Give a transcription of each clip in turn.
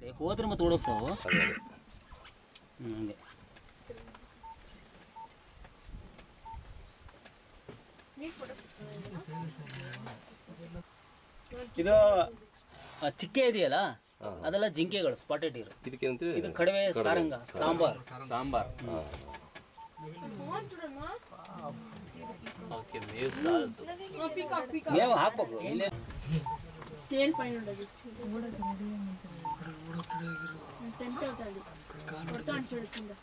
ಕಡೆ ಹೋದ್ರೆ ಮತ್ತೆ ಓಡೋಗ್ತಾವು ಅದೇ ಅದೇ ಹ್ಮ್, ಹಂಗೆ ಇದು ಆ, ಚಿಕ್ಕೆ ಇದೆಯಲ್ಲ ಅದೆಲ್ಲ ಜಿಂಕೆಗಳು ಸ್ಪಾಟೆಡ್ ಇರು ಇದಕ್ಕೆ ಅಂತೀವಿ ಇದು ಕಡಿಮೆ ಸಾರಂಗ ಸಾಂಬಾರ್ ಸಾಂಬಾರ್ ಓಕೆ ಮೇವು ಸಾಲದು ಮೇವು ಹಾಕ್ಬೇಕು ಇಲ್ಲೇ తేల్ పైన ఉండదు టెంట్ అవుతుంది కొడతాను చూడకుండా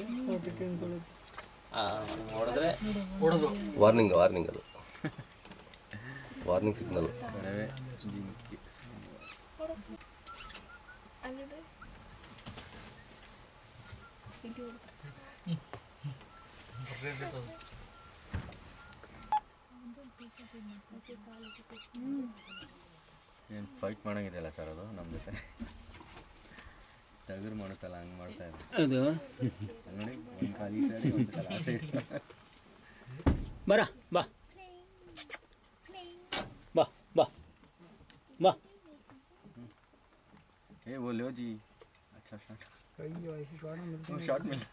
ನೋಡಿದ್ರೆ ಹೊಡೆದು ವಾರ್ನಿಂಗ್ ವಾರ್ನಿಂಗ್ ಅದು ವಾರ್ನಿಂಗ್ ಸಿಗ್ನಲ್ ಏನು ಫೈಟ್ ಮಾಡಂಗಿದೆಯಲ್ಲ ಸರ್ ಅದು ನಮ್ಮ ಜೊತೆ ಟಗರು ಮಾಡುತ್ತಲ್ಲ ಹಂಗೆ ಮಾಡ್ತಾ ಇದೆ ಇದು ನೋಡಿ ಒಂದು ಕಾಲು ಈ ಸೈಡ್ ಒಂದು ಕಾಲು ಆ ಸೈಡ್ ಬರ ಬಾ ಬಾ ಬಾ ಬಾ ए वो लो जी अच्छा शॉट शॉट मिल